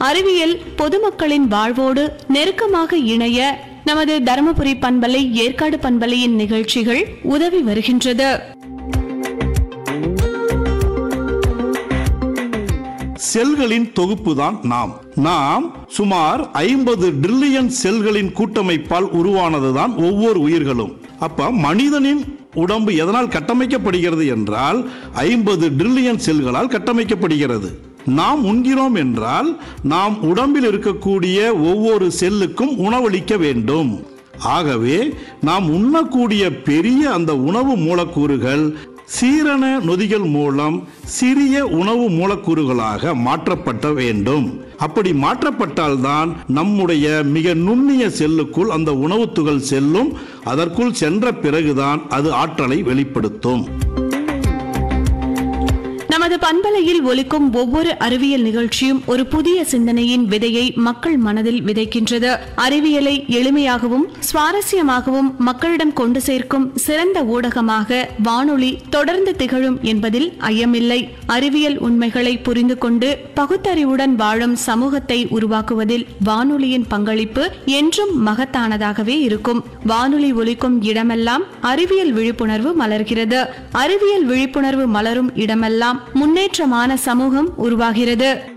அறிவியல் பொதுமக்களின் வாழ்வோடு நெருக்கமாக இணைய நமது தருமபுரி பண்பலை ஏற்காடு பண்பலையின் நிகழ்ச்சிகள் உதவி வருகின்றது செல்களின் தொகுப்புதான் நாம் நாம் சுமார் ஐம்பது ட்ரில்லியன் செல்களின் கூட்டமைப்பால் உருவானதுதான் ஒவ்வொரு உயிர்களும் அப்ப மனிதனின் உடம்பு எதனால் கட்டமைக்கப்படுகிறது என்றால் ஐம்பது ட்ரில்லியன் செல்களால் கட்டமைக்கப்படுகிறது நாம் உண்கிறோம் என்றால் நாம் உடம்பில் இருக்கக்கூடிய ஒவ்வொரு செல்லுக்கும் உணவளிக்க வேண்டும் ஆகவே நாம் உண்ணக்கூடிய பெரிய அந்த உணவு மூலக்கூறுகள் சீரண நொதிகள் மூலம் சிறிய உணவு மூலக்கூறுகளாக மாற்றப்பட வேண்டும் அப்படி மாற்றப்பட்டால்தான் நம்முடைய மிக நுண்ணிய செல்லுக்குள் அந்த உணவுத் துகள் செல்லும் அதற்குள் சென்ற பிறகுதான் அது ஆற்றலை வெளிப்படுத்தும் நமது பண்பலையில் ஒலிக்கும் ஒவ்வொரு அறிவியல் நிகழ்ச்சியும் ஒரு புதிய சிந்தனையின் விதையை மக்கள் மனதில் விதைக்கின்றது அறிவியலை எளிமையாகவும் சுவாரஸ்யமாகவும் மக்களிடம் கொண்டு சேர்க்கும் சிறந்த ஊடகமாக வானொலி தொடர்ந்து திகழும் என்பதில் ஐயமில்லை அறிவியல் உண்மைகளை புரிந்து கொண்டு பகுத்தறிவுடன் வாழும் சமூகத்தை உருவாக்குவதில் வானொலியின் பங்களிப்பு என்றும் மகத்தானதாகவே இருக்கும் வானொலி ஒலிக்கும் இடமெல்லாம் அறிவியல் விழிப்புணர்வு மலர்கிறது அறிவியல் விழிப்புணர்வு மலரும் இடமெல்லாம் முன்னேற்றமான சமூகம் உருவாகிறது